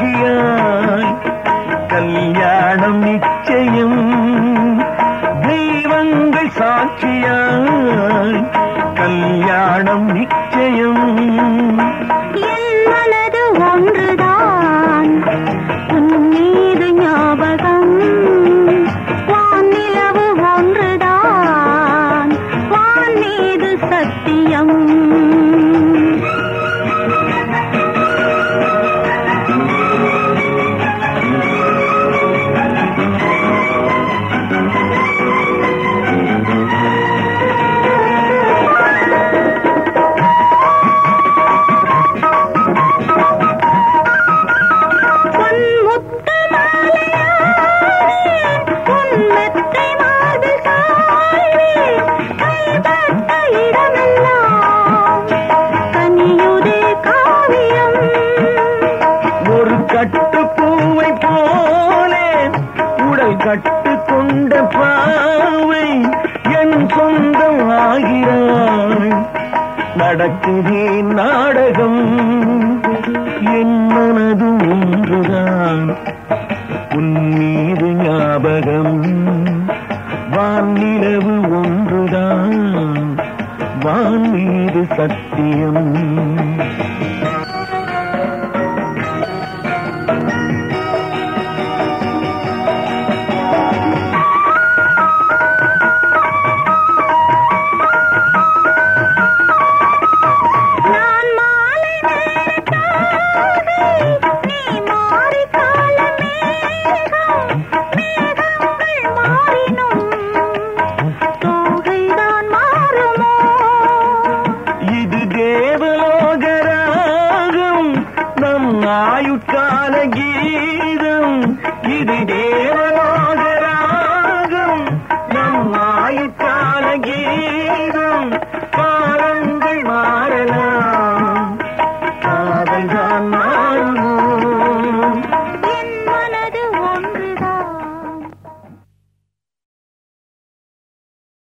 சாட்சியாய் கல்யாணம் நிச்சயம் தெய்வங்கள் சாட்சியாய் கல்யாணம் நிச்சயம் என் மனது ஒன்றுதான் உன் மீது ஞாபகம் வானிலவு ஒன்றுதான் வான் மீது சத்தியம் பொன் முத்து மாலையாரே, உன் மெத்தை மார்பில் சாய்வே, கைப்பட்ட இடமெல்லாம் கனியுதே காவியம் ஒரு கட்டு பூவை போலே உடல் கட்டு கொண்ட பாவை என் சொந்தம் ஆகிறாள் நடக்குதே நாடகம் என் மனது ஒன்றுதான் உன் மீது ஞாபகம் வானிலவு ஒன்றுதான் வான் மீது சத்தியம்